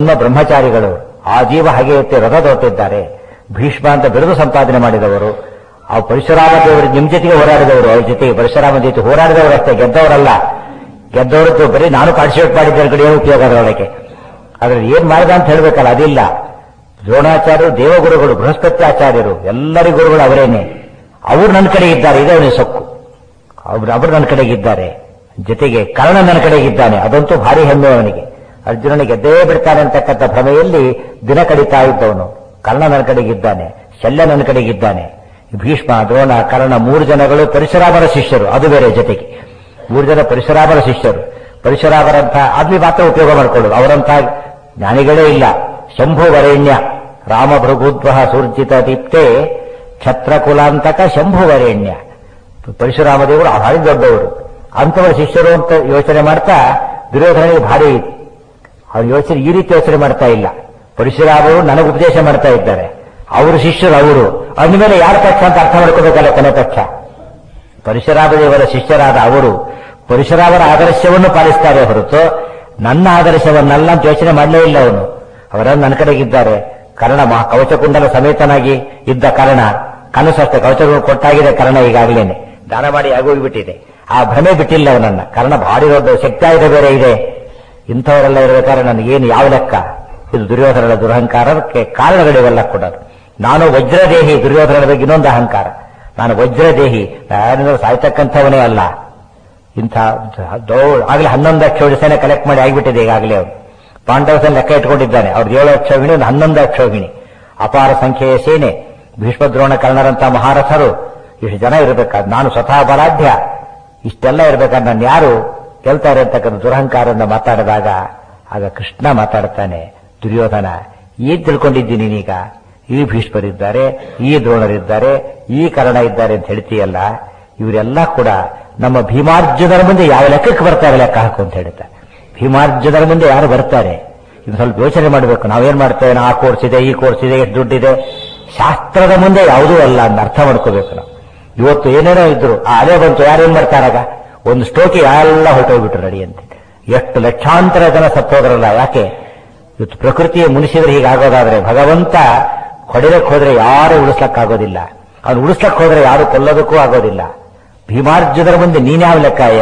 ನಿಮ್ಮ ಬ್ರಹ್ಮಚಾರಿಗಳು ಆ ಜೀವ ಹಾಗೆ ಎತ್ತಿ ರಥ ತೊಟ್ಟಿದ್ದಾರೆ ಭೀಷ್ಮ ಅಂತ ಬಿರುದು ಸಂಪಾದನೆ ಮಾಡಿದವರು ಆ ಪರಶುರಾಮ ದೇವರು ನಿಮ್ ಜೊತೆಗೆ ಹೋರಾಡಿದವರು ಅವ್ರ ಜೊತೆಗೆ ಪರಶುರಾಮ ಜೊತೆ ಹೋರಾಡಿದವರು ಅಷ್ಟೇ ಗೆದ್ದವರಲ್ಲ ಗೆದ್ದವರದ್ದು ಬರೀ ನಾನು ಪಾರ್ಟಿಸಿಪೇಟ್ ಮಾಡಿದ್ದ ಕಡೆ ಏನು ಉಪಯೋಗ ಅದರೊಳಗೆ ಅದ್ರಲ್ಲಿ ಏನ್ ಮಾಡಿದ ಅಂತ ಹೇಳ್ಬೇಕಲ್ಲ ಅದಿಲ್ಲ ದ್ರೋಣಾಚಾರ್ಯರು ದೇವಗುರುಗಳು ಬೃಹಸ್ಪತ್ಯಾಚಾರ್ಯರು ಎಲ್ಲರಿ ಗುರುಗಳು ಅವರೇನೆ ಅವರು ನನ್ನ ಕಡೆ ಇದ್ದಾರೆ ಇದೇ ಅವನಿಗೆ ಸೊಕ್ಕು ಅವ್ರು ಅವರು ನನ್ನ ಕಡೆಗಿದ್ದಾರೆ ಜೊತೆಗೆ ಕರ್ಣ ನನ್ನ ಕಡೆಗಿದ್ದಾನೆ ಅದಂತೂ ಭಾರಿ ಹೆಮ್ಮೆ ಅವನಿಗೆ ಅರ್ಜುನನಿಗೆ ಗೆದ್ದೇ ಬಿಡ್ತಾನೆ ಅಂತಕ್ಕಂಥ ಭ್ರಮೆಯಲ್ಲಿ ದಿನ ಕಡಿತಾ ಇದ್ದವನು ಕರ್ಣ ನನ್ನ ಕಡೆಗಿದ್ದಾನೆ ಶಲ್ಯ ನನ್ನ ಕಡೆಗಿದ್ದಾನೆ ಭೀಷ್ಮ ದ್ರೋಣ ಕರ್ಣ ಮೂರು ಜನಗಳು ಪರಶುರಾಮರ ಶಿಷ್ಯರು ಅದು ಬೇರೆ ಜೊತೆಗೆ ಮೂರು ಜನ ಪರಶುರಾಮರ ಶಿಷ್ಯರು ಪರಶುರಾಮರಂತ ಅಲ್ಲಿ ಮಾತ್ರ ಉಪಯೋಗ ಮಾಡಿಕೊಳ್ಳೋದು ಅವರಂತ ಜ್ಞಾನಿಗಳೇ ಇಲ್ಲ ಶಂಭು ವರೇಣ್ಯ ರಾಮ ಭೃಗುದ್ವಹ ಸೂರ್ಜಿತ ದೀಪ್ತೆ ಛತ್ರಕುಲಾಂತಕ ಶಂಭು ವರೇಣ್ಯ ಪರಶುರಾಮ ದೇವರು ಭಾರಿ ದೊಡ್ಡವರು ಅಂತವರ ಶಿಷ್ಯರು ಅಂತ ಯೋಚನೆ ಮಾಡ್ತಾ ದುರ್ಯೋಧನಿಗೆ ಭಾರಿ ಅವ್ರ ಯೋಚನೆ ಈ ರೀತಿ ಯೋಚನೆ ಮಾಡ್ತಾ ಇಲ್ಲ ಪರಶುರಾಮರು ನನಗೆ ಉಪದೇಶ ಮಾಡ್ತಾ ಇದ್ದಾರೆ ಅವರು ಶಿಷ್ಯರು ಅವರು ಅಂದಮೇಲೆ ಯಾರ ಪಕ್ಷ ಅಂತ ಅರ್ಥ ಮಾಡ್ಕೋಬೇಕಲ್ಲ ಕೊನೆ ಪಕ್ಷ ಪರಶುರಾಮ ದೇವರ ಶಿಷ್ಯರಾದ ಅವರು ಪರಶುರಾಮರ ಆದರ್ಶವನ್ನು ಪಾಲಿಸ್ತಾರೆ ಹೊರತು ನನ್ನ ಆದರ್ಶವನ್ನಲ್ಲ ಅಂತ ಯೋಚನೆ ಮಾಡಲೇ ಇಲ್ಲ ಅವನು ಅವರನ್ನು ನನ್ನ ಕಡೆಗಿದ್ದಾರೆ ಕರ್ಣ ಮಹಾ ಕವಚಕುಂಡಲ ಸಮೇತನಾಗಿ ಇದ್ದ ಕಾರಣ ಕನಸಷ್ಟೇ ಕವಚಗಳು ಕೊಟ್ಟಾಗಿದೆ ಕರ್ಣ ಈಗಾಗಲೇನೆ ದಾನ ಮಾಡಿ ಆಗೋಗ್ಬಿಟ್ಟಿದೆ ಆ ಭ್ರಮೆ ಬಿಟ್ಟಿಲ್ಲ ಅವನನ್ನ ಕರ್ಣ ಭಾರಿ ದೊಡ್ಡ ಶಕ್ತಿಯಾಯುಧ ಬೇರೆ ಇದೆ ಇಂಥವರೆಲ್ಲ ಇರಬೇಕಾದ್ರೆ ನನಗೇನು ಯಾವ ಲೆಕ್ಕ ಇದು ದುರ್ಯೋಧನದ ದುರಹಂಕಾರಕ್ಕೆ ಕಾರಣಗಳಿವೆಲ್ಲ ಕೂಡ ನಾನು ವಜ್ರದೇಹಿ ದುರ್ಯೋಧನದ ಬಗ್ಗೆ ಇನ್ನೊಂದು ಅಹಂಕಾರ ನಾನು ವಜ್ರದೇಹಿ ಯಾರಿಂದ ಸಾಯ್ತಕ್ಕಂಥವನೇ ಅಲ್ಲ ಇಂಥ ದೌಡ್ ಆಗಲೇ ಹನ್ನೊಂದು ಅಕ್ಷೋಹಿಣಿ ಸೇನೆ ಕಲೆಕ್ಟ್ ಮಾಡಿ ಆಗಿಬಿಟ್ಟಿದೆ ಈಗಾಗಲೇ ಅವರು ಪಾಂಡವಸನ ಲೆಕ್ಕ ಇಟ್ಕೊಂಡಿದ್ದಾನೆ ಅವ್ರದ್ದು ಏಳು ಅಕ್ಷೋಹಿಣಿ ಒಂದು ಹನ್ನೊಂದು ಅಕ್ಷೋಹಿಣಿ ಅಪಾರ ಸಂಖ್ಯೆಯ ಸೇನೆ ಭೀಷ್ಮದ್ರೋಣ ಕರ್ಣರಂತ ಮಹಾರಥರು ಇಷ್ಟು ಜನ ಇರಬೇಕಾದ್ ನಾನು ಸ್ವತಃ ಬಲಾಢ್ಯ ಇಷ್ಟೆಲ್ಲ ಇರಬೇಕಾದ್ರೆ ನಾನು ಯಾರು ಗೆಲ್ತಾರೆ ಅಂತಕ್ಕಂಥ ದುರಹಂಕಾರದಿಂದ ಮಾತಾಡಿದಾಗ ಆಗ ಕೃಷ್ಣ ಮಾತಾಡ್ತಾನೆ ದುರ್ಯೋಧನ ಏನ್ ತಿಳ್ಕೊಂಡಿದ್ದೀನಿ ನೀನೀಗ ಈ ಭೀಷ್ಮರಿದ್ದಾರೆ ಈ ದ್ರೋಣರಿದ್ದಾರೆ ಈ ಕರ್ಣ ಇದ್ದಾರೆ ಅಂತ ಹೇಳ್ತೀಯಲ್ಲ ಇವರೆಲ್ಲ ಕೂಡ ನಮ್ಮ ಭೀಮಾರ್ಜುನರ ಮುಂದೆ ಯಾವ ಲೆಕ್ಕಕ್ಕೆ ಬರ್ತಾರೆ ಲೆಕ್ಕ ಹಾಕು ಅಂತ ಹೇಳ್ತಾರೆ ಭೀಮಾರ್ಜುನರ ಮುಂದೆ ಯಾರು ಬರ್ತಾರೆ ಇದು ಸ್ವಲ್ಪ ಯೋಚನೆ ಮಾಡಬೇಕು ನಾವೇನ್ ಮಾಡ್ತೇವೆ ಆ ಕೋರ್ಸ್ ಇದೆ ಈ ಕೋರ್ಸ್ ಇದೆ ಎಷ್ಟು ದುಡ್ಡಿದೆ ಶಾಸ್ತ್ರದ ಮುಂದೆ ಯಾವುದೂ ಅಲ್ಲ ಅಂತ ಅರ್ಥ ಮಾಡ್ಕೋಬೇಕು ನಾವು ಇವತ್ತು ಏನೇನೋ ಇದ್ರು ಆ ಅಲೆ ಬಂತು ಯಾರೇನ್ ಮಾಡ್ತಾರಾಗ ಒಂದು ಸ್ಟೋಕಿ ಎಲ್ಲ ಹೊರಟೋಗ್ಬಿಟ್ರು ನಡಿ ಅಂತ ಎಷ್ಟು ಲಕ್ಷಾಂತರ ಜನ ಸತ್ತೋದ್ರಲ್ಲ ಯಾಕೆ ಇವತ್ತು ಪ್ರಕೃತಿಯ ಮುನಿಸಿದ್ರೆ ಹೀಗಾಗೋದಾದ್ರೆ ಭಗವಂತ ಹೊಡೆದಕ್ಕೆ ಹೋದ್ರೆ ಯಾರು ಉಳಿಸ್ಲಕ್ಕಾಗೋದಿಲ್ಲ ಅವ್ನು ಉಳಿಸ್ಲಕ್ ಹೋದ್ರೆ ಯಾರು ಕೊಲ್ಲೋದಕ್ಕೂ ಆಗೋದಿಲ್ಲ ಭೀಮಾರ್ಜುನರ ಮುಂದೆ ನೀನ್ಯಾವ ಲೆಕ್ಕಯ್ಯ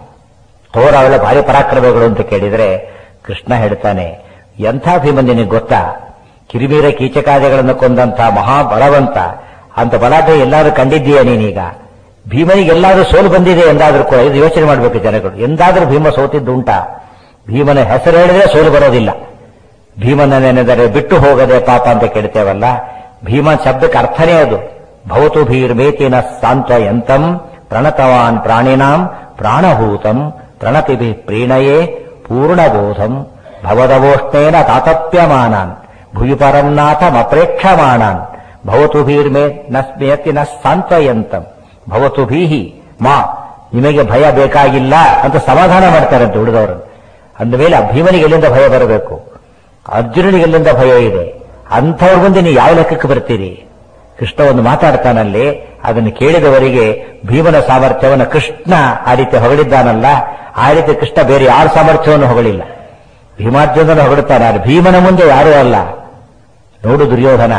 ತೋರ ಅವೆಲ್ಲ ಭಾರಿ ಪರಾಕ್ರಮಗಳು ಅಂತ ಕೇಳಿದ್ರೆ ಕೃಷ್ಣ ಹೇಳ್ತಾನೆ ಎಂಥ ಭೀಮನ್ ನಿನಗೆ ಗೊತ್ತಾ ಕಿರಿಮೀರ ಕೀಚಕಾದಿಗಳನ್ನು ಕೊಂದಂತ ಮಹಾಬಲವಂತ ಅಂತ ಬಲಾಢ್ಯ ಎಲ್ಲಾದ್ರೂ ಕಂಡಿದ್ದೀಯ ನೀನೀಗ ಭೀಮನಿಗೆ ಎಲ್ಲಾದ್ರೂ ಸೋಲು ಬಂದಿದೆ ಎಂದಾದ್ರೂ ಕೂಡ ಇದು ಯೋಚನೆ ಮಾಡಬೇಕು ಜನಗಳು ಎಂದಾದ್ರೂ ಭೀಮ ಸೋತಿದ್ದುಂಟಾ ಭೀಮನ ಹೆಸರು ಹೇಳಿದ್ರೆ ಸೋಲು ಬರೋದಿಲ್ಲ ಭೀಮನನೆನೆದರೆ ಬಿಟ್ಟು ಹೋಗದೆ ಪಾಪ ಅಂತ ಕೇಳ್ತೇವಲ್ಲ ಭೀಮ ಶಬ್ದಕ್ಕೆ ಅರ್ಥನೇ ಅದು ಭವತು ಭೀರ್ಮೇತಿನ ಸಾಂತ್ವಯಂತಂ ಪ್ರಣತವಾನ್ ಪ್ರಾಣಿನಾಂ ಪ್ರಾಣಭೂತಂ ಪ್ರಣತಿಭಿ ಪ್ರೀಣಯೇ ಪೂರ್ಣಬೋಧಂ ಭವದವೋಷ್ಣೇನ ತಾತಪ್ಯಮಾನಾನ್ ಭುವಿ ಪರಂನಾಥಮಪ್ರೇಕ್ಷಮಾಣಾನ್ ಭವತು ಭೀರ್ಮೇ ನಸ್ಮೇತಿ ನ ಸಾಂತ್ವಯಂತಂ ಭವತು ಭೀಹಿ ಮಾ ನಿಮಗೆ ಭಯ ಬೇಕಾಗಿಲ್ಲ ಅಂತ ಸಮಾಧಾನ ಮಾಡ್ತಾರಂತೆ ಉಳಿದವರು ಅಂದಮೇಲೆ ಆ ಭೀಮನಿಗೆ ಎಲ್ಲಿಂದ ಭಯ ಬರಬೇಕು ಅರ್ಜುನನಿಗೆ ಎಲ್ಲಿಂದ ಭಯ ಇದೆ ಅಂಥವ್ರ ಮುಂದೆ ನೀವು ಯಾವ ಲೆಕ್ಕಕ್ಕೆ ಬರ್ತೀರಿ ಕೃಷ್ಣ ಒಂದು ಮಾತಾಡ್ತಾನಲ್ಲಿ ಅದನ್ನು ಕೇಳಿದವರಿಗೆ ಭೀಮನ ಸಾಮರ್ಥ್ಯವನ್ನು ಕೃಷ್ಣ ಆ ರೀತಿ ಹೊಗಳಿದ್ದಾನಲ್ಲ ಆ ರೀತಿ ಕೃಷ್ಣ ಬೇರೆ ಯಾರ ಸಾಮರ್ಥ್ಯವನ್ನು ಹೊಗಳಿಲ್ಲ ಭೀಮಾರ್ಜುನನ ಹೊಗಳುತ್ತಾನೆ ಆದರೆ ಭೀಮನ ಮುಂದೆ ಯಾರೂ ಅಲ್ಲ ನೋಡು ದುರ್ಯೋಧನ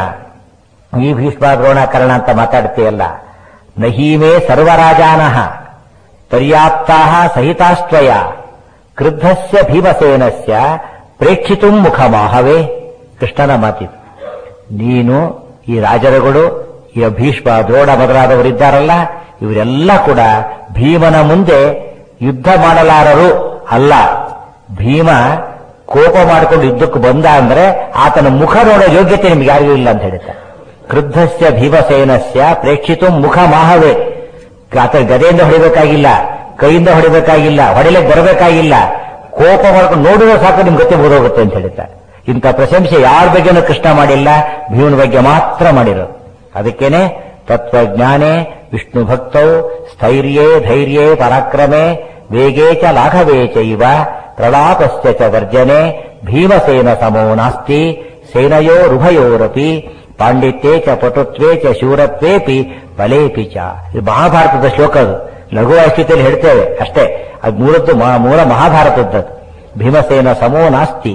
ಈ ಭೀಷ್ಮ ದ್ರೋಣಾಕರಣ ಅಂತ ಮಾತಾಡ್ತೀಯಲ್ಲ ನಹೀಮೇ ಸರ್ವರಾಜಾನಃ ಪರ್ಯಾಪ್ತಾ ಸಹಿತಾಸ್ತ್ವಯ ಕ್ರುದ್ಧಸ್ಯ ಭೀಮಸೇನಸ್ಯ ಪ್ರೇಕ್ಷಿತು ಮುಖಮಾಹವೇ ಕೃಷ್ಣನ ಮಾತಿದು ನೀನು ಈ ರಾಜರುಗಳು ಈ ಭೀಷ್ಮ ದ್ರೋಣ ಮೊದಲಾದವರಿದ್ದಾರಲ್ಲ ಇವರೆಲ್ಲ ಕೂಡ ಭೀಮನ ಮುಂದೆ ಯುದ್ಧ ಮಾಡಲಾರರು ಅಲ್ಲ ಭೀಮ ಕೋಪ ಮಾಡಿಕೊಂಡು ಯುದ್ಧಕ್ಕೆ ಬಂದ ಅಂದ್ರೆ ಆತನ ಮುಖ ನೋಡೋ ಯೋಗ್ಯತೆ ನಿಮ್ಗೆ ಯಾರಿಗೂ ಇಲ್ಲ ಅಂತ ಹೇಳ್ತಾರೆ ಕ್ರುದ್ಧಸ್ಯ ಭೀಮಸೇನಸ್ಯ ಪ್ರೇಕ್ಷಿತು ಮುಖ ಮಾಹವೇ ಆತ ಗದೆಯಿಂದ ಹೊಡಿಬೇಕಾಗಿಲ್ಲ ಕೈಯಿಂದ ಹೊಡಿಬೇಕಾಗಿಲ್ಲ ಹೊಡಿಲಿಕ್ಕೆ ಬರಬೇಕಾಗಿಲ್ಲ ಕೋಪ ಮಾಡ್ಕೊಂಡು ನೋಡಿದ್ರೆ ಸಾಕು ನಿಮ್ ಗತಿ ಮುಗಿದೋಗುತ್ತೆ ಅಂತ ಹೇಳ್ತಾರೆ ಇಂಥ ಪ್ರಶಂಸೆ ಯಾರ ಬಗ್ಗೆನೂ ಕೃಷ್ಣ ಮಾಡಿಲ್ಲ ಭೀಮನ ಬಗ್ಗೆ ಮಾತ್ರ ಮಾಡಿರೋದು ಅದಕ್ಕೇನೆ ತತ್ವಜ್ಞಾನೇ ವಿಷ್ಣು ಭಕ್ತೌ ಸ್ಥೈರ್ಯೇ ಧೈರ್ಯೇ ಪರಾಕ್ರಮೆ ವೇಗೇ ಚ ಲಾಘವೇ ಚೈವ ಪ್ರಲಾಪಸ್ಯ ಚ ವರ್ಜನೆ ಭೀಮಸೇನ ಸಮೋ ನಾಸ್ತಿ ಸೇನಯೋರುಭಯೋರಪಿ ಪಾಂಡಿತ್ಯೇ ಚ ಪಟುತ್ವೇ ಚ ಶೂರತ್ವೇಪಿ ಬಲೇಪಿ ಚ ಇದು ಮಹಾಭಾರತದ ಶ್ಲೋಕ ಅದು ಲಘುವಾಸ್ಥಿತಿಯಲ್ಲಿ ಹೇಳ್ತೇವೆ ಅಷ್ಟೇ ಅದು ಮೂಲದ್ದು ಮ- ಮೂಲ ಮಹಾಭಾರತದ್ದದು ಭೀಮಸೇನ ಸಮೋ ನಾಸ್ತಿ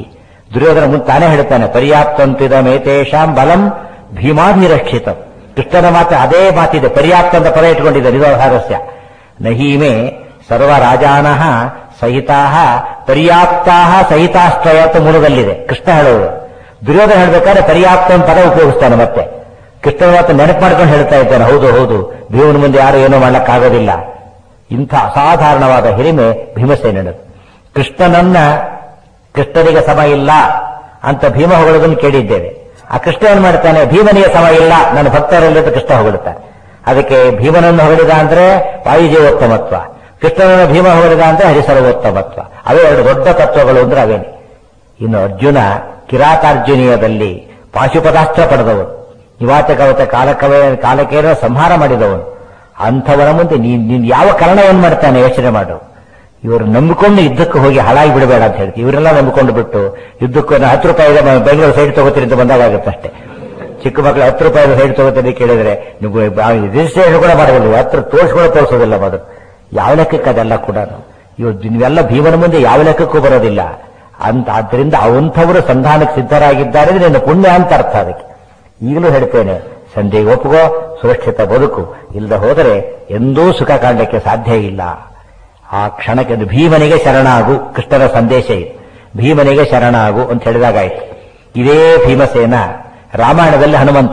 ದುರ್ಯೋಧನ ಮುಂದೆ ತಾನೇ ಹೇಳ್ತಾನೆ ಪರ್ಯಾಪ್ತಂತಿದ ಮೇತೇಶಾಂ ಬಲಂ ಭೀಮಾಭಿರಕ್ಷಿತ ಕೃಷ್ಣನ ಮಾತ್ರ ಅದೇ ಮಾತಿದೆ ಪರ್ಯಾಪ್ತ ಅಂತ ಪದ ಇಟ್ಕೊಂಡಿದ್ದಾರೆ ಇದು ಹಾರಸ್ಯ ನಹೀಮೆ ಸರ್ವ ರಾಜಾನಃ ಸಹಿತಾಹ ಪರ್ಯಾಪ್ತಾಹ ಸಹಿತಾಶ್ರಯ ಅಂತ ಮೂಲದಲ್ಲಿದೆ ಕೃಷ್ಣ ಹೇಳೋದು ದುರ್ಯೋಧನ ಹೇಳ್ಬೇಕಾದ್ರೆ ಪರ್ಯಾಪ್ತ ಅಂತ ಪದ ಉಪಯೋಗಿಸ್ತಾನೆ ಮತ್ತೆ ಕೃಷ್ಣನ ಮಾತ್ರ ನೆನಪು ಮಾಡ್ಕೊಂಡು ಹೇಳ್ತಾ ಇದ್ದಾನೆ ಹೌದು ಹೌದು ಭೀಮನ ಮುಂದೆ ಯಾರು ಏನೂ ಮಾಡ್ಲಕ್ಕಾಗೋದಿಲ್ಲ ಇಂಥ ಅಸಾಧಾರಣವಾದ ಹಿರಿಮೆ ಭೀಮಸೇನದು ಕೃಷ್ಣನನ್ನ ಕೃಷ್ಣನಿಗೆ ಸಮ ಇಲ್ಲ ಅಂತ ಭೀಮ ಹೊಗಳೋದನ್ನು ಕೇಳಿದ್ದೇವೆ ಆ ಕೃಷ್ಣ ಏನ್ ಮಾಡ್ತಾನೆ ಭೀಮನಿಗೆ ಸಮ ಇಲ್ಲ ನನ್ನ ಭಕ್ತರಲ್ಲಿ ಕೃಷ್ಣ ಹೊಗಳುತ್ತಾನೆ ಅದಕ್ಕೆ ಭೀಮನನ್ನು ಹೊಗಳಿದ ಅಂದ್ರೆ ವಾಯುಜೀವೋತ್ತಮತ್ವ ಕೃಷ್ಣನನ್ನು ಭೀಮ ಹೊಗಳಿದ ಅಂದ್ರೆ ಹರಿಸರ್ವೋತ್ತಮತ್ವ ಅವೇ ಎರಡು ದೊಡ್ಡ ತತ್ವಗಳು ಅಂದ್ರೆ ಅವೇನೆ ಇನ್ನು ಅರ್ಜುನ ಕಿರಾತಾರ್ಜುನೀಯದಲ್ಲಿ ಪಾಶುಪದಾಸ್ತ್ರ ಪಡೆದವನು ನಿವಾತಕವತ ಕಾಲಕವೇ ಕಾಲಕೇನ ಸಂಹಾರ ಮಾಡಿದವನು ಅಂಥವರ ಮುಂದೆ ನೀನ್ ನೀನ್ ಯಾವ ಕಾರಣವನ್ನು ಮಾಡ್ತಾನೆ ಯೋಚನೆ ಮಾಡು ಇವರು ನಂಬಿಕೊಂಡು ಯುದ್ಧಕ್ಕೆ ಹೋಗಿ ಹಾಳಾಗಿ ಬಿಡಬೇಡ ಅಂತ ಹೇಳ್ತೀವಿ ಇವರೆಲ್ಲ ನಂಬಿಕೊಂಡು ಬಿಟ್ಟು ಯುದ್ಧಕ್ಕೆ ನಾನು ಹತ್ತು ರೂಪಾಯಿ ಬೆಂಗಳೂರು ಸೈಡ್ ತಗೋತೀರಿ ಅಂತ ಬಂದಾಗ ಆಗುತ್ತೆ ಅಷ್ಟೇ ಚಿಕ್ಕ ಮಕ್ಕಳು ಹತ್ತು ರೂಪಾಯಿ ಸೈಡ್ ತಗೋತೀರಿ ಕೇಳಿದ್ರೆ ನೀವು ರಿಜಿಸ್ಟ್ರೇಷನ್ ಕೂಡ ಮಾಡೋದಿಲ್ಲ ಹತ್ರ ತೋರಿಸ್ಕೊಳ್ಳೋ ತೋರಿಸೋದಿಲ್ಲ ಮೊದಲು ಯಾವ ಲೆಕ್ಕಕ್ಕೆ ಅದೆಲ್ಲ ಕೂಡ ಇವು ನೀವೆಲ್ಲ ಭೀಮನ ಮುಂದೆ ಯಾವ ಲೆಕ್ಕಕ್ಕೂ ಬರೋದಿಲ್ಲ ಅಂತ ಆದ್ರಿಂದ ಅವಂಥವರು ಸಂಧಾನಕ್ಕೆ ಸಿದ್ಧರಾಗಿದ್ದಾರೆ ಅಂದ್ರೆ ನಿನ್ನ ಪುಣ್ಯ ಅಂತ ಅರ್ಥ ಅದಕ್ಕೆ ಈಗಲೂ ಹೇಳ್ತೇನೆ ಸಂಜೆಗೆ ಒಪ್ಪುಗೋ ಸುರಕ್ಷಿತ ಬದುಕು ಇಲ್ಲದೆ ಹೋದರೆ ಎಂದೂ ಸುಖ ಕಾಣಲಿಕ್ಕೆ ಸಾಧ್ಯ ಇಲ್ಲ ಆ ಕ್ಷಣಕ್ಕೆ ಅದು ಭೀಮನಿಗೆ ಶರಣಾಗು ಕೃಷ್ಣನ ಸಂದೇಶ ಇದೆ ಭೀಮನಿಗೆ ಶರಣಾಗು ಅಂತ ಹೇಳಿದಾಗಾಯ್ತು ಇದೇ ಭೀಮಸೇನ ರಾಮಾಯಣದಲ್ಲಿ ಹನುಮಂತ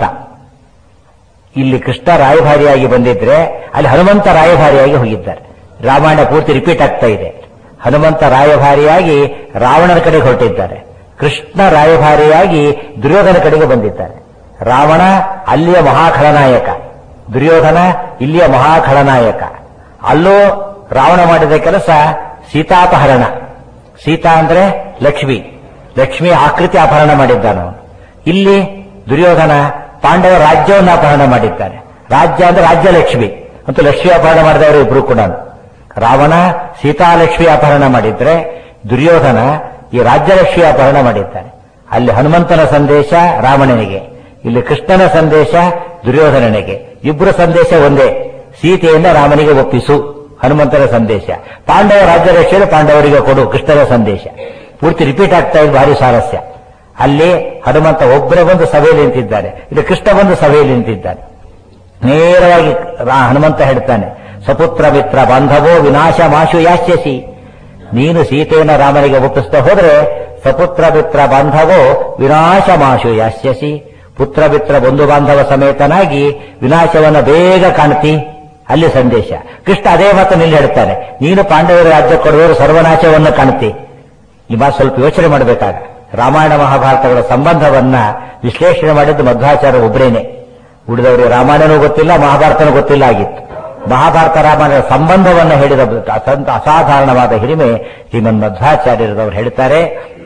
ಇಲ್ಲಿ ಕೃಷ್ಣ ರಾಯಭಾರಿಯಾಗಿ ಬಂದಿದ್ರೆ ಅಲ್ಲಿ ಹನುಮಂತ ರಾಯಭಾರಿಯಾಗಿ ಹೋಗಿದ್ದಾರೆ ರಾಮಾಯಣ ಪೂರ್ತಿ ರಿಪೀಟ್ ಆಗ್ತಾ ಇದೆ ಹನುಮಂತ ರಾಯಭಾರಿಯಾಗಿ ರಾವಣನ ಕಡೆಗೆ ಹೊರಟಿದ್ದಾರೆ ಕೃಷ್ಣ ರಾಯಭಾರಿಯಾಗಿ ದುರ್ಯೋಧನ ಕಡೆಗೆ ಬಂದಿದ್ದಾರೆ ರಾವಣ ಅಲ್ಲಿಯ ಮಹಾಖಳನಾಯಕ ದುರ್ಯೋಧನ ಇಲ್ಲಿಯ ಮಹಾಖಳನಾಯಕ ಅಲ್ಲೂ ರಾವಣ ಮಾಡಿದ ಕೆಲಸ ಸೀತಾಪಹರಣ ಸೀತಾ ಅಂದ್ರೆ ಲಕ್ಷ್ಮಿ ಲಕ್ಷ್ಮಿ ಆಕೃತಿ ಅಪಹರಣ ಮಾಡಿದ್ದಾನ ಅವನು ಇಲ್ಲಿ ದುರ್ಯೋಧನ ಪಾಂಡವ ರಾಜ್ಯವನ್ನು ಅಪಹರಣ ಮಾಡಿದ್ದಾನೆ ರಾಜ್ಯ ಅಂದ್ರೆ ರಾಜ್ಯ ಲಕ್ಷ್ಮಿ ಮತ್ತು ಲಕ್ಷ್ಮಿ ಅಪಹರಣ ಮಾಡಿದವರು ಇಬ್ರು ಕೂಡ ರಾವಣ ಸೀತಾಲಕ್ಷ್ಮಿ ಅಪಹರಣ ಮಾಡಿದ್ರೆ ದುರ್ಯೋಧನ ಈ ರಾಜ್ಯಲಕ್ಷ್ಮಿ ಅಪಹರಣ ಮಾಡಿದ್ದಾನೆ ಅಲ್ಲಿ ಹನುಮಂತನ ಸಂದೇಶ ರಾವಣನಿಗೆ ಇಲ್ಲಿ ಕೃಷ್ಣನ ಸಂದೇಶ ದುರ್ಯೋಧನನಿಗೆ ಇಬ್ಬರ ಸಂದೇಶ ಒಂದೇ ಸೀತೆಯಿಂದ ರಾಮನಿಗೆ ಒಪ್ಪಿಸು ಹನುಮಂತನ ಸಂದೇಶ ಪಾಂಡವ ರಾಜ್ಯಲಕ್ಷ್ಮಿ ಪಾಂಡವರಿಗೆ ಕೊಡು ಕೃಷ್ಣನ ಸಂದೇಶ ಪೂರ್ತಿ ರಿಪೀಟ್ ಆಗ್ತಾ ಇದೆ ಭಾರಿ ಸಾರಸ್ಯ ಅಲ್ಲಿ ಹನುಮಂತ ಒಬ್ಬರೇ ಬಂದು ಸಭೆಯಲ್ಲಿ ನಿಂತಿದ್ದಾನೆ ಇಲ್ಲಿ ಕೃಷ್ಣ ಬಂದು ಸಭೆಯಲ್ಲಿ ನಿಂತಿದ್ದಾನೆ ನೇರವಾಗಿ ರಾ- ಹನುಮಂತ ಹೇಳ್ತಾನೆ ಸಪುತ್ರ ಮಿತ್ರ ಬಾಂಧವೋ ವಿನಾಶ ಮಾಶು ಯಾಸ್ಯಸಿ ನೀನು ಸೀತೆಯನ್ನು ರಾಮನಿಗೆ ಒಪ್ಪಿಸ್ತಾ ಹೋದ್ರೆ ಸಪುತ್ರ ಮಿತ್ರ ಬಾಂಧವೋ ವಿನಾಶ ಮಾಶು ಯಾಸ್ಯಸಿ ಪುತ್ರ ಮಿತ್ರ ಬಂಧು ಬಾಂಧವ ಸಮೇತನಾಗಿ ವಿನಾಶವನ್ನು ಬೇಗ ಕಾಣ್ತಿ ಅಲ್ಲಿ ಸಂದೇಶ ಕೃಷ್ಣ ಅದೇ ಮಾತು ನಿಲ್ಲಿ ಹೇಳ್ತಾನೆ ನೀನು ಪಾಂಡವರ ರಾಜ್ಯ ಕೊಡುವವರು ಸರ್ವನಾಶವನ್ನು ಕಾಣ್ತಿ ಈ ಮಾತು ಸ್ವಲ್ಪ ಯೋಚನೆ ಮಾಡಬೇಕಾಗ ರಾಮಾಯಣ ಮಹಾಭಾರತಗಳ ಸಂಬಂಧವನ್ನ ವಿಶ್ಲೇಷಣೆ ಮಾಡಿದ್ದು ಮಧ್ವಾಚಾರ್ಯ ಒಬ್ಬರೇನೆ ಉಳಿದವರಿಗೆ ರಾಮಾಯಣನೂ ಗೊತ್ತಿಲ್ಲ ಮಹಾಭಾರತನೂ ಗೊತ್ತಿಲ್ಲ ಆಗಿತ್ತು ಮಹಾಭಾರತ ರಾಮಾಯಣ ಸಂಬಂಧವನ್ನು ಹೇಳಿದ ಅತ್ಯಂತ ಅಸಾಧಾರಣವಾದ ಹಿರಿಮೆ ಶ್ರೀಮನ್ ಮಧ್ವಾಚಾರ್ಯರದವರು ಹೇಳ್ತಾರೆ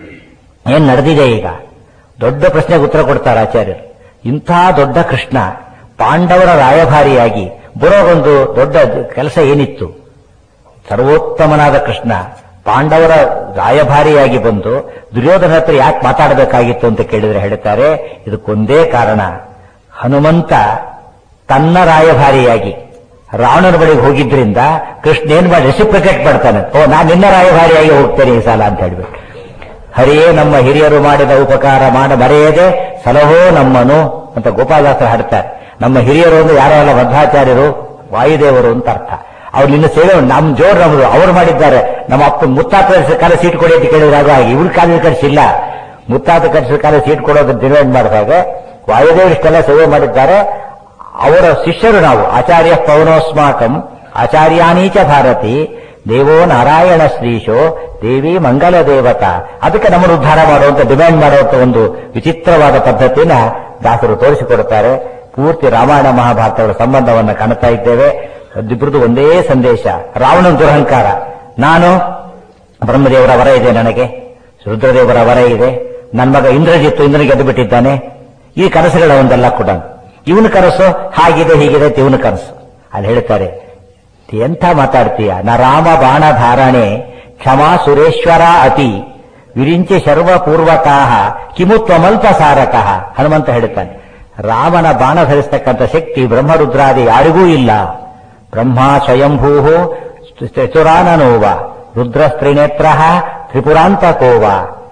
ಏನ್ ನಡೆದಿದೆ ಈಗ ದೊಡ್ಡ ಪ್ರಶ್ನೆಗೆ ಉತ್ತರ ಕೊಡ್ತಾರೆ ಆಚಾರ್ಯರು ಇಂಥ ದೊಡ್ಡ ಕೃಷ್ಣ ಪಾಂಡವರ ರಾಯಭಾರಿಯಾಗಿ ಬರೋದೊಂದು ದೊಡ್ಡ ಕೆಲಸ ಏನಿತ್ತು ಸರ್ವೋತ್ತಮನಾದ ಕೃಷ್ಣ ಪಾಂಡವರ ರಾಯಭಾರಿಯಾಗಿ ಬಂದು ದುರ್ಯೋಧನ ಹತ್ರ ಯಾಕೆ ಮಾತಾಡಬೇಕಾಗಿತ್ತು ಅಂತ ಕೇಳಿದ್ರೆ ಹೇಳ್ತಾರೆ ಇದಕ್ಕೊಂದೇ ಕಾರಣ ಹನುಮಂತ ತನ್ನ ರಾಯಭಾರಿಯಾಗಿ ರಾವಣನ ಬಳಿಗೆ ಹೋಗಿದ್ರಿಂದ ಕೃಷ್ಣ ಏನ್ ಮಾಡಿ ರೆಸಿಪ್ರಿಕೇಟ್ ಮಾಡ್ತಾನೆ ಓ ನಾನು ನಿನ್ನ ರಾಯಭಾರಿಯಾಗಿ ಹೋಗ್ತೇನೆ ಈ ಸಲ ಅಂತ ಹೇಳ್ಬಿಟ್ಟು ಹರಿಯೇ ನಮ್ಮ ಹಿರಿಯರು ಮಾಡಿದ ಉಪಕಾರ ಮಾಡ ಮರೆಯದೆ ಸಲಹೋ ನಮ್ಮನು ಅಂತ ಗೋಪಾಲದಾಸರು ಹಾಡ್ತಾರೆ ನಮ್ಮ ಹಿರಿಯರು ಅಂದ್ರೆ ಯಾರೋ ಅಲ್ಲ ಮಧ್ವಾಚಾರ್ಯರು ವಾಯುದೇವರು ಅಂತ ಅರ್ಥ ಅವ್ರು ನಿನ್ನ ಸೇವೆ ನಮ್ ಜೋರ್ ನಮ್ದು ಅವ್ರು ಮಾಡಿದ್ದಾರೆ ನಮ್ಮ ಅಪ್ಪ ಮುತ್ತಾತ ಕಾಲ ಸೀಟ್ ಕೊಡಿ ಅಂತ ಕೇಳಿದಾಗ ಇವ್ರ ಕಾಲದ ಕಳಿಸಿಲ್ಲ ಮುತ್ತಾತ ಕಳಿಸಿದ ಕಾಲ ಸೀಟ್ ಕೊಡೋದು ಡಿಮ್ಯಾಂಡ್ ಮಾಡಿದಾಗ ವಾಯುದೇವರು ಇಷ್ಟೆಲ್ಲ ಸೇವೆ ಮಾಡಿದ್ದಾರೆ ಅವರ ಶಿಷ್ಯರು ನಾವು ಆಚಾರ್ಯ ಪೌನೋಸ್ಮಾಕಂ ಆಚಾರ್ಯಾನೀಚ ಭಾರತಿ ದೇವೋ ನಾರಾಯಣ ಶ್ರೀಶೋ ದೇವಿ ಮಂಗಲ ದೇವತಾ ಅದಕ್ಕೆ ನಮ್ಮನ್ನು ಉದ್ಧಾರ ಮಾಡುವಂತ ಡಿಮ್ಯಾಂಡ್ ಮಾಡುವಂತ ಒಂದು ವಿಚಿತ್ರವಾದ ಪದ್ಧತಿನ ದಾಸರು ತೋರಿಸಿಕೊಡುತ್ತಾರೆ ಪೂರ್ತಿ ರಾಮಾಯಣ ಮಹಾಭಾರತಗಳ ಸಂಬಂಧವನ್ನು ಕಾಣ್ತಾ ಇದ್ದೇವೆ ಇಬ್ಬರದು ಒಂದೇ ಸಂದೇಶ ರಾವಣನ ದುರಹಂಕಾರ ನಾನು ಬ್ರಹ್ಮದೇವರ ವರ ಇದೆ ನನಗೆ ರುದ್ರದೇವರ ವರ ಇದೆ ನನ್ನ ಮಗ ಇಂದ್ರಜಿತ್ತು ಇಂದ್ರನಿಗೆ ಗೆದ್ದು ಬಿಟ್ಟಿದ್ದಾನೆ ಈ ಕನಸುಗಳ ಒಂದೆಲ್ಲ ಕೂಡ ಇವನ ಕನಸು ಹಾಗಿದೆ ಹೀಗಿದೆ ಅಂತ ಇವನ ಕನಸು ಅಲ್ಲಿ ಹೇಳ್ತಾರೆ ಎಂಥ ಮಾತಾಡ್ತೀಯ ನ ರಾಮ ಬಾಣ ಧಾರಣೆ ಕ್ಷಮಾ ಸುರೇಶ್ವರ ಅತಿ ವಿರಿಂಚಿ ಶರ್ವ ಪೂರ್ವತಃ ಕಿಮು ತ್ವಮಲ್ಪ ಸಾರಕಃ ಹನುಮಂತ ಹೇಳ್ತಾನೆ ರಾಮನ ಬಾಣ ಧರಿಸ್ತಕ್ಕಂಥ ಶಕ್ತಿ ಬ್ರಹ್ಮರುದ್ರಾದಿ ಯಾರಿಗೂ ಇಲ್ಲ ಬ್ರಹ್ಮ ಸ್ವಯಂಭೂ ಚತುರಾನನೋವ ರುದ್ರಸ್ತ್ರಿನೇತ್ರ ತ್ರಿಪುರಾಂತಕೋವ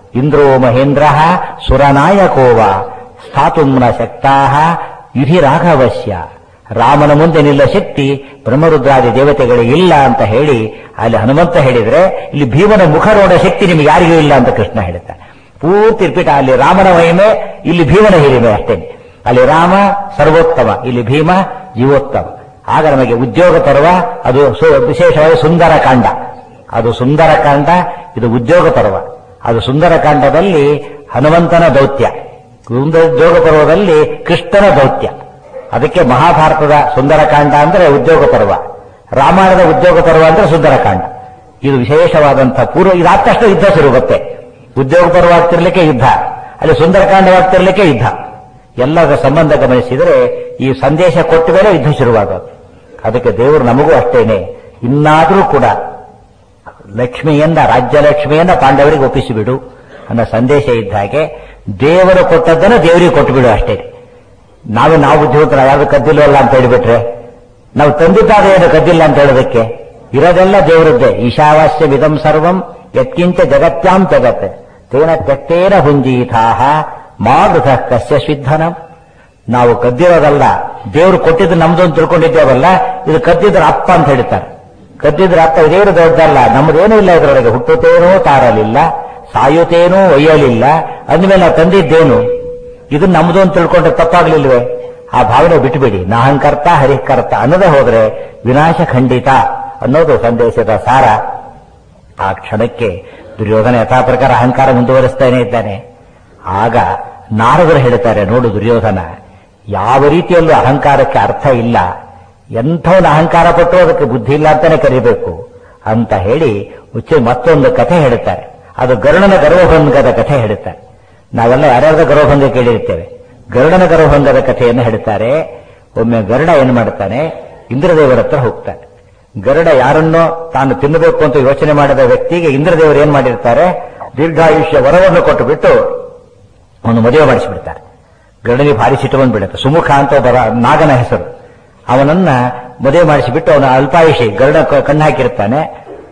ಇಂದ್ರೋ ಮಹೇಂದ್ರ ಸುರನಾಯಕೋವ ಸ್ಥಾತುಮ್ನ ಶಕ್ತಾ ಯುಧಿರಾಘವಸ್ಯ ರಾಮನ ಮುಂದೆ ನಿಲ್ಲ ಶಕ್ತಿ ಬ್ರಹ್ಮರುದ್ರಾದಿ ದೇವತೆಗಳಿಗೆ ಇಲ್ಲ ಅಂತ ಹೇಳಿ ಅಲ್ಲಿ ಹನುಮಂತ ಹೇಳಿದ್ರೆ ಇಲ್ಲಿ ಭೀಮನ ಮುಖ ನೋಡೋ ಶಕ್ತಿ ನಿಮ್ಗೆ ಯಾರಿಗೂ ಇಲ್ಲ ಅಂತ ಕೃಷ್ಣ ಹೇಳ್ತಾನೆ ಪೂರ್ತಿ ರಿಪೀಟ್ ಅಲ್ಲಿ ರಾಮನ ಮಹಿಮೆ ಇಲ್ಲಿ ಭೀಮನ ಹಿರಿಮೆ ಅಷ್ಟೇನೆ ಅಲ್ಲಿ ರಾಮ ಸರ್ವೋತ್ತಮ ಇಲ್ಲಿ ಭೀಮ ಜೀವೋತ್ತಮ ಆಗ ನಮಗೆ ಉದ್ಯೋಗ ತರುವ ಅದು ಸು- ವಿಶೇಷವಾಗಿ ಸುಂದರ ಕಾಂಡ ಅದು ಸುಂದರ ಕಾಂಡ ಇದು ಉದ್ಯೋಗ ಪರ್ವ ಅದು ಸುಂದರ ಕಾಂಡದಲ್ಲಿ ಹನುಮಂತನ ದೌತ್ಯ ಉದ್ಯೋಗ ಪರ್ವದಲ್ಲಿ ಕೃಷ್ಣನ ದೌತ್ಯ ಅದಕ್ಕೆ ಮಹಾಭಾರತದ ಸುಂದರಕಾಂಡ ಅಂದ್ರೆ ಉದ್ಯೋಗ ಪರ್ವ ರಾಮಾಯಣದ ಉದ್ಯೋಗ ಪರ್ವ ಅಂದ್ರೆ ಸುಂದರಕಾಂಡ ಇದು ವಿಶೇಷವಾದಂತಹ ಪೂರ್ವ ಇದಾದ ತಕ್ಷಣ ಯುದ್ಧ ಶುರುಗುತ್ತೆ ಉದ್ಯೋಗ ಪರ್ವ ಆಗ್ತಿರ್ಲಿಕ್ಕೆ ಯುದ್ಧ ಅಲ್ಲಿ ಸುಂದರಕಾಂಡವಾಗ್ತಿರ್ಲಿಕ್ಕೆ ಯುದ್ಧ ಎಲ್ಲರ ಸಂಬಂಧ ಗಮನಿಸಿದರೆ ಈ ಸಂದೇಶ ಕೊಟ್ಟ ಮೇಲೆ ಯುದ್ಧ ಶುರುವಾಗೋದು ಅದಕ್ಕೆ ದೇವರು ನಮಗೂ ಅಷ್ಟೇನೆ ಇನ್ನಾದರೂ ಕೂಡ ಲಕ್ಷ್ಮಿಯನ್ನ ರಾಜ್ಯಲಕ್ಷ್ಮಿಯನ್ನ ಪಾಂಡವರಿಗೆ ಒಪ್ಪಿಸಿಬಿಡು ಅನ್ನೋ ಸಂದೇಶ ಇದ್ದ ಹಾಗೆ ದೇವರು ಕೊಟ್ಟದ್ದನ್ನು ದೇವರಿಗೆ ಕೊಟ್ಟು ಬಿಡು ಅಷ್ಟೇ ನಾವೇ ನಾವು ಬುದ್ಧಿವಂತರ ಯಾವುದು ಕದ್ದಿಲ್ವಲ್ಲ ಅಂತ ಹೇಳಿಬಿಟ್ರೆ ನಾವು ತಂದಿದ್ದಾಗ ಏನು ಕದ್ದಿಲ್ಲ ಅಂತ ಹೇಳೋದಕ್ಕೆ ಇರೋದೆಲ್ಲ ದೇವರದ್ದೇ ಈಶಾವಾಸ್ಯ ವಿಧಂ ಸರ್ವಂ ಯತ್ಕಿಂಚ ಜಗತ್ಯಾಂ ಜಗತ್ ತೇನ ತೆಟ್ಟೇನ ಹುಂಜೀಥಾಹ ಮಾಗೃತ ಕಸ್ಯ ಸಿದ್ಧನಂ ನಾವು ಕದ್ದಿರೋದಲ್ಲ ದೇವರು ಕೊಟ್ಟಿದ್ದು ನಮ್ದು ಅಂತ ತಿಳ್ಕೊಂಡಿದ್ದೇವಲ್ಲ ಇದು ಕದ್ದಿದ್ರ ಅಪ್ಪ ಅಂತ ಹೇಳ್ತಾರೆ ಕದ್ದಿದ್ರ ಅಪ್ಪ ಇದೇನು ದೊಡ್ಡದಲ್ಲ ನಮ್ಮದೇನೂ ಇಲ್ಲ ಇದರೊಳಗೆ ಹುಟ್ಟುತ್ತೇನೋ ತಾರಲಿಲ್ಲ ಸಾಯುತ್ತೇನೋ ಒಯ್ಯಲಿಲ್ಲ ಅಂದಮೇಲೆ ನಾವು ತಂದಿದ್ದೇನು ಇದು ನಮ್ದು ಅಂತ ತಿಳ್ಕೊಂಡ್ರೆ ತಪ್ಪಾಗ್ಲಿಲ್ವೇ ಆ ಭಾವನೆ ಬಿಟ್ಟುಬಿಡಿ ನಾಹಂಕರ್ತ ಹರಿಕರ್ತ ಅನ್ನೋದೇ ಹೋದ್ರೆ ವಿನಾಶ ಖಂಡಿತ ಅನ್ನೋದು ಸಂದೇಶದ ಸಾರ ಆ ಕ್ಷಣಕ್ಕೆ ದುರ್ಯೋಧನ ಯಥಾ ಪ್ರಕಾರ ಅಹಂಕಾರ ಮುಂದುವರಿಸ್ತಾನೆ ಇದ್ದಾನೆ ಆಗ ನಾರದರು ಹೇಳ್ತಾರೆ ನೋಡು ದುರ್ಯೋಧನ ಯಾವ ರೀತಿಯಲ್ಲೂ ಅಹಂಕಾರಕ್ಕೆ ಅರ್ಥ ಇಲ್ಲ ಎಂಥವನ್ನ ಅಹಂಕಾರ ಪಟ್ಟು ಅದಕ್ಕೆ ಬುದ್ಧಿ ಇಲ್ಲ ಅಂತಾನೆ ಕರಿಬೇಕು ಅಂತ ಹೇಳಿ ಉಚ್ಚ ಮತ್ತೊಂದು ಕಥೆ ಹೇಳುತ್ತಾರೆ ಅದು ಗರುಡನ ಗರ್ವಭಂಗದ ಕಥೆ ಹೇಳುತ್ತಾರೆ ನಾವೆಲ್ಲ ಯಾರ್ಯಾರ್ದ ಗರ್ವಭಂಗ ಕೇಳಿರ್ತೇವೆ ಗರುಡನ ಗರ್ವಭಂಗದ ಕಥೆಯನ್ನು ಹೇಳ್ತಾರೆ ಒಮ್ಮೆ ಗರುಡ ಏನು ಮಾಡ್ತಾನೆ ಇಂದ್ರದೇವರ ಹತ್ರ ಹೋಗ್ತಾನೆ ಗರುಡ ಯಾರನ್ನೋ ತಾನು ತಿನ್ನಬೇಕು ಅಂತ ಯೋಚನೆ ಮಾಡಿದ ವ್ಯಕ್ತಿಗೆ ಇಂದ್ರದೇವರು ಏನ್ ಮಾಡಿರ್ತಾರೆ ದೀರ್ಘಾಯುಷ್ಯ ವರವನ್ನು ಕೊಟ್ಟು ಬಿಟ್ಟು ಅವನು ಮದುವೆ ಮಾಡಿಸಿಬಿಡ್ತಾರೆ ಗರುಡನಿಗೆ ಭಾರಿ ಸಿಟ್ಟು ಬಂದ್ಬಿಡುತ್ತೆ ಸುಮುಖ ಅಂತ ಒಬ್ಬ ರಾ- ನಾಗನ ಹೆಸರು ಅವನನ್ನ ಮದುವೆ ಮಾಡಿಸಿಬಿಟ್ಟು ಅವನ ಅಲ್ಪಾಯುಷಿ ಗರುಡ ಕ- ಕಣ್ಣು ಹಾಕಿರ್ತಾನೆ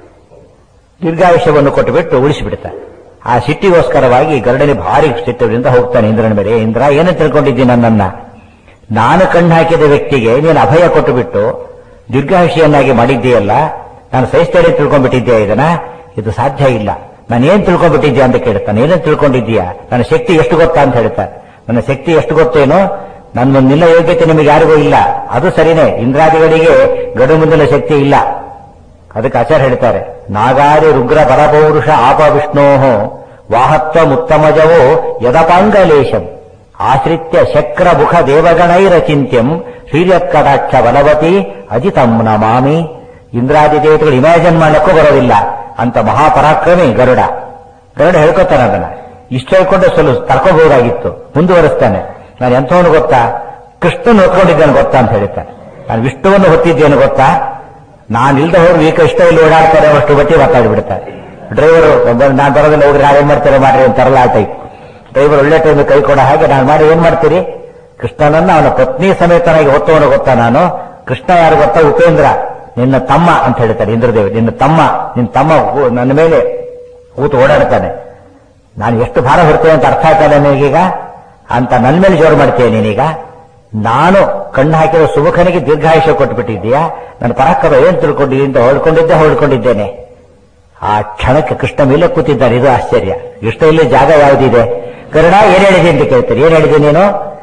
ದೀರ್ಘಾಯುಷ್ಯವನ್ನು ಕೊಟ್ಟು ಬಿಟ್ಟು ಉಳಿಸಿಬಿಡ್ತಾನೆ ಆ ಸಿಟ್ಟಿಗೋಸ್ಕರವಾಗಿ ಗರುಡನಿ ಭಾರಿ ಸಿಟ್ಟದಿಂದ ಹೋಗ್ತಾನೆ ಇಂದ್ರನ ಮೇಲೆ "ಏ ಇಂದ್ರ ಏನು ತಿಳ್ಕೊಂಡಿದ್ದೀನಿ ನನ್ನನ್ನ ನಾನು ಕಣ್ಣು ಹಾಕಿದ ವ್ಯಕ್ತಿಗೆ ನೀನು ಅಭಯ ಕೊಟ್ಟು ಬಿಟ್ಟು ದೀರ್ಘಾಯುಷಿಯನ್ನಾಗಿ ಮಾಡಿದ್ದೀಯಲ್ಲ ನಾನು ಸಹಿಸ್ತೇನೆ ತಿಳ್ಕೊಂಡ್ಬಿಟ್ಟಿದ್ಯಾ ಇದನ್ನ ಇದು ಸಾಧ್ಯ ಇಲ್ಲ ನಾನು ಏನ್ ತಿಳ್ಕೊಂಡ್ಬಿಟ್ಟಿದ್ಯಾ ಅಂತ ಕೇಳ್ತಾನೆ ಏನೇನು ತಿಳ್ಕೊಂಡಿದ್ದೀಯಾ ನನ್ನ ಶಕ್ತಿ ಎಷ್ಟು ಗೊತ್ತಾ ಅಂತ ಹೇಳ್ತಾನೆ ನನ್ನ ಶಕ್ತಿ ಎಷ್ಟು ಗೊತ್ತೇನೋ ನನ್ನ ನಿಲ್ಲ ಯೋಗ್ಯತೆ ನಿಮಗೆ ಯಾರಿಗೂ ಇಲ್ಲ ಅದು ಸರಿನೇ ಇಂದ್ರಾದಿಗಳಿಗೆ ಗಡು ಮುಂದಿನ ಶಕ್ತಿ ಇಲ್ಲ ಅದಕ್ಕೆ ಆಚಾರ್ಯ ಹೇಳ್ತಾರೆ ನಾಗಾರಿ ರುಗ್ರ ಪರಪೌರುಷ ಆಪ ವಿಷ್ಣೋ ವಾಹತ್ವ ಮುತ್ತಮಜವೋ ಯದಪಾಂಗಲೇಶಂ ಆಶ್ರಿತ್ಯ ಶಕ್ರ ಮುಖ ದೇವಗಣೈರಚಿಂತ್ಯಂ ಶ್ರೀರತ್ಕಟಾಕ್ಷ ಬಲವತಿ ಅಜಿತಂ ನಮಾಮಿ ಇಂದ್ರಾದಿ ದೇವತೆಗಳು ಇಮ್ಯಾಜಿನ್ ಮಾಡಕ್ಕೂ ಬರೋದಿಲ್ಲ ಅಂತ ಮಹಾಪರಾಕ್ರಮಿ ಗರುಡ ಗರುಡ ಹೇಳ್ಕೊತಾನೆ ಅದನ್ನ ಇಷ್ಟ ಹೇಳ್ಕೊಂಡೆ ಸ್ವಲ್ಪ ತರ್ಕೋಬಹುದಾಗಿತ್ತು ಮುಂದುವರಿಸ್ತಾನೆ ನಾನು ಎಂಥವನು ಗೊತ್ತಾ ಕೃಷ್ಣನ್ ಹೊತ್ಕೊಂಡಿದ್ದೇನೆ ಗೊತ್ತಾ ಅಂತ ಹೇಳ್ತಾನೆ ನಾನು ವಿಷ್ಣುವನ್ನು ಹೊತ್ತಿದ್ದೇನೆ ಗೊತ್ತಾ ನಾನು ಇಲ್ದ ಹೋದ್ರೆ ಈಗ ಇಷ್ಟ ಇಲ್ಲಿ ಓಡಾಡ್ತಾರೆ ಅಷ್ಟು ಬಟ್ಟಿ ಮಾತಾಡಿಬಿಡ್ತಾರೆ ಡ್ರೈವರು ನಾನು ಬರೋದಿಲ್ಲ ಹೋಗ್ರಿ ನಾವೇನ್ ಮಾಡ್ತಾರೆ ಮಾಡ್ರಿ ಅಂತಾರಲ್ಲ ಆ ಟೈಪ್ ಡ್ರೈವರ್ ಒಳ್ಳೆ ಟೈಮ್ ಕೈ ಕೊಡೋ ಹಾಗೆ ನಾನು ಮಾಡಿ ಏನ್ ಮಾಡ್ತೀರಿ ಕೃಷ್ಣನನ್ನ ಅವನ ಪತ್ನಿ ಸಮೇತನಾಗಿ ಹೊತ್ತವನು ಗೊತ್ತಾ ನಾನು ಕೃಷ್ಣ ಯಾರು ಗೊತ್ತಾ ಉಪೇಂದ್ರ ನಿನ್ನ ತಮ್ಮ ಅಂತ ಹೇಳ್ತಾರೆ ಇಂದ್ರದೇವ್ ನಿನ್ನ ತಮ್ಮ ನಿನ್ನ ತಮ್ಮ ಊ- ನನ್ನ ಮೇಲೆ ಕೂತು ಓಡಾಡ್ತಾನೆ ನಾನು ಎಷ್ಟು ಭಾರ ಹೊರ್ತೇನೆ ಅಂತ ಅರ್ಥ ಆಗ್ತಾನೆ ನಿನಗೀಗ ಅಂತ ನನ್ನ ಮೇಲೆ ಜೋರು ಮಾಡ್ತೀಯ ನೀನೀಗ ನಾನು ಕಣ್ಣು ಹಾಕಿದ ಸುಮುಖನಿಗೆ ದೀರ್ಘಾಯುಷ್ಯ ಕೊಟ್ಬಿಟ್ಟಿದ್ದೀಯಾ ನನ್ನ ಪರಾಕ್ರಮ ಏನ್ ತಿಳ್ಕೊಂಡಿದ್ದೀನಿ ಅಂತ ಹೊಳ್ಕೊಂಡಿದ್ದೆ ಹೊಳ್ಕೊಂಡಿದ್ದೇನೆ ಆ ಕ್ಷಣಕ್ಕೆ ಕೃಷ್ಣ ಮೇಲೆ ಕೂತಿದ್ದಾನೆ ಇದು ಆಶ್ಚರ್ಯ ಕೃಷ್ಣ ಇಲ್ಲಿ ಜಾಗ ಯಾವುದಿದೆ ಕರುಣ ಏನ್ ಹೇಳಿದೆ ಅಂತ ಕೇಳ್ತಾರೆ ಏನ್ ಹೇಳಿದೆ ನೀನು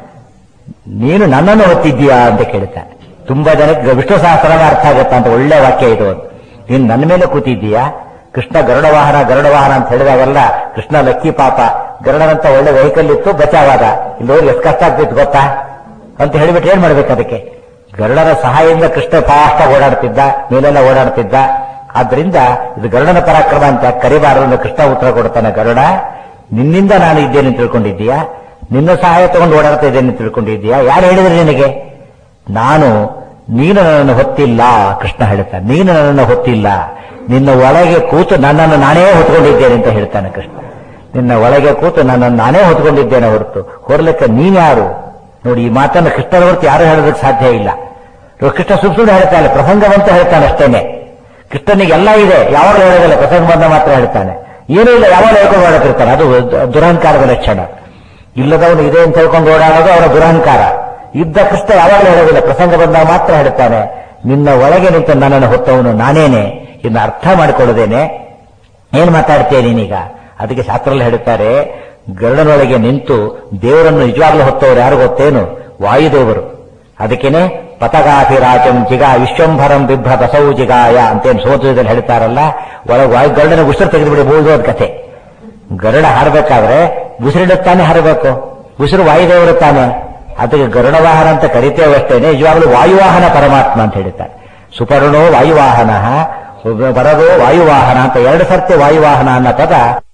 ನೀನು ನನ್ನನ್ನು ಹೊತ್ತಿದ್ದೀಯಾ ಅಂತ ಕೇಳ್ತಾನೆ ತುಂಬಾ ಜನಕ್ಕೆ ವಿಷ್ಣು ಸಹಸ್ರನ ಅರ್ಥ ಆಗುತ್ತಾ ಅಂತ ಒಳ್ಳೆ ವಾಕ್ಯ ಇದು ನೀನು ನನ್ನ ಮೇಲೆ ಕೂತಿದ್ದೀಯಾ ಕೃಷ್ಣ ಗರುಡ ವಾಹನ ಗರುಡ ವಾಹನ ಅಂತ ಹೇಳಿದಾಗೆಲ್ಲ ಕೃಷ್ಣ ಲಕ್ಕಿ ಪಾಪ ಗರುಡನಂತ ಒಳ್ಳೆ ವೆಹಿಕಲ್ ಇತ್ತು ಬಚಾವಾದ ಇಲ್ಲಿ ಹೋಗಿ ಎಷ್ಟು ಕಷ್ಟ ಆಗ್ತಿತ್ತು ಗೊತ್ತಾ ಅಂತ ಹೇಳಿಬಿಟ್ಟು ಏನ್ ಮಾಡ್ಬೇಕು ಅದಕ್ಕೆ ಗರುಡನ ಸಹಾಯದಿಂದ ಕೃಷ್ಣ ಫಾಸ್ಟ್ ಓಡಾಡ್ತಿದ್ದ ಮೇಲೆಲ್ಲ ಓಡಾಡ್ತಿದ್ದ ಆದ್ರಿಂದ ಇದು ಗರುಡನ ಪರಾಕ್ರಮ ಅಂತ ಕರಿಬಾರದು ಅಂತ ಕೃಷ್ಣ ಉತ್ತರ ಕೊಡ್ತಾನೆ ಗರುಡ ನಿನ್ನಿಂದ ನಾನು ಇದ್ದೇನೆ ಅಂತ ತಿಳ್ಕೊಂಡಿದ್ದೀಯಾ ನಿನ್ನ ಸಹಾಯ ತಗೊಂಡು ಓಡಾಡ್ತಾ ಇದ್ದೇನೆ ಅಂತ ತಿಳ್ಕೊಂಡಿದ್ದೀಯಾ ಯಾರು ಹೇಳಿದ್ರೆ ನಿನಗೆ ನಾನು ನೀನು ನನ್ನನ್ನು ಹೊತ್ತಿಲ್ಲ ಕೃಷ್ಣ ಹೇಳ್ತಾನೆ ನೀನು ನನ್ನನ್ನು ಹೊತ್ತಿಲ್ಲ ನಿನ್ನ ಒಳಗೆ ಕೂತು ನನ್ನನ್ನು ನಾನೇ ಹೊತ್ಕೊಂಡಿದ್ದೇನೆ ಅಂತ ಹೇಳ್ತಾನೆ ಕೃಷ್ಣ ನಿನ್ನ ಒಳಗೆ ಕೂತು ನನ್ನನ್ನು ನಾನೇ ಹೊತ್ಕೊಂಡಿದ್ದೇನೆ ಹೊರತು ಹೊರಲಿಕ್ಕೆ ನೀನ್ಯಾರು ನೋಡಿ ಈ ಮಾತನ್ನು ಕೃಷ್ಣನ ಹೊರತು ಯಾರು ಹೇಳೋದಕ್ಕೆ ಸಾಧ್ಯ ಇಲ್ಲ ಇವಾಗ ಕೃಷ್ಣ ಸುಮ್ ಸುಮ್ಮನೆ ಹೇಳ್ತಾನೆ ಪ್ರಸಂಗವಂತ ಹೇಳ್ತಾನೆ ಅಷ್ಟೇನೆ ಕೃಷ್ಣನಿಗೆ ಎಲ್ಲ ಇದೆ ಯಾವಾಗ ಹೇಳೋದಿಲ್ಲ ಪ್ರಸಂಗ ಬಂದ ಮಾತ್ರ ಹೇಳ್ತಾನೆ ಏನೂ ಇಲ್ಲ ಯಾವಾಗ ಹೇಳ್ಕೊಂಡು ಓಡಾಡ್ತಿರ್ತಾನೆ ಅದು ದು- ದುರಹಂಕಾರದ ಲಕ್ಷಣ ಇಲ್ಲದವನು ಇದೆ ಅಂತ ಹೇಳ್ಕೊಂಡು ಓಡಾಡೋದು ಅವರ ದುರಹಂಕಾರ ಇದ್ದ ಕೃಷ್ಣ ಯಾವಾಗಲೂ ಹೇಳೋದಿಲ್ಲ ಪ್ರಸಂಗ ಬಂದಾಗ ಮಾತ್ರ ಹೇಳ್ತಾನೆ ನಿನ್ನ ಒಳಗೆ ನಿಂತು ನನ್ನನ್ನು ಹೊತ್ತವನು ನಾನೇನೆ ಇನ್ನು ಅರ್ಥ ಮಾಡಿಕೊಳ್ಳದೇನೆ ಏನ್ ಮಾತಾಡ್ತೀಯ ನೀನೀಗ ಅದಕ್ಕೆ ಶಾಸ್ತ್ರದಲ್ಲಿ ಹೇಳುತ್ತಾರೆ ಗರುಡನೊಳಗೆ ನಿಂತು ದೇವರನ್ನು ನಿಜವಾಗ್ಲೂ ಹೊತ್ತವರು ಯಾರು ಗೊತ್ತೇನು ವಾಯುದೇವರು ಅದಕ್ಕೇನೆ ಪತಗಾಭಿರಾಜಂ ಜಿಗ ವಿಶ್ವಂಭರಂ ಬಿಭ್ರ ಬಸೌ ಜಿಗಾಯ ಅಂತೇನು ಸೋತದಲ್ಲಿ ಹೇಳ್ತಾರಲ್ಲ ಒಳಗೆ ವಾಯು ಗರುಡನ ಉಸಿರು ತೆಗೆದುಬಿಡಿ ಬೋಧೋದ್ ಕಥೆ ಗರುಡ ಹಾರಬೇಕಾದ್ರೆ ಉಸಿರಿಡುತ್ತಾನೆ ಹಾರಬೇಕು ಉಸಿರು ವಾಯುದೇವರು ತಾನೆ ಅದಕ್ಕೆ ಗರುಡ ವಾಹನ ಅಂತ ಕರಿತೇವಷ್ಟೇನೆ ನಿಜವಾಗ್ಲೂ ವಾಯುವಾಹನ ಪರಮಾತ್ಮ ಅಂತ ಹೇಳ್ತಾರೆ ಸುಪರ್ಣೋ ವಾಯುವಾಹನ ಬರದೋ ವಾಯುವಾಹನ ಅಂತ ಎರಡು ಸರ್ತಿ ವಾಯುವಾಹನ ಅನ್ನೋ ಪದ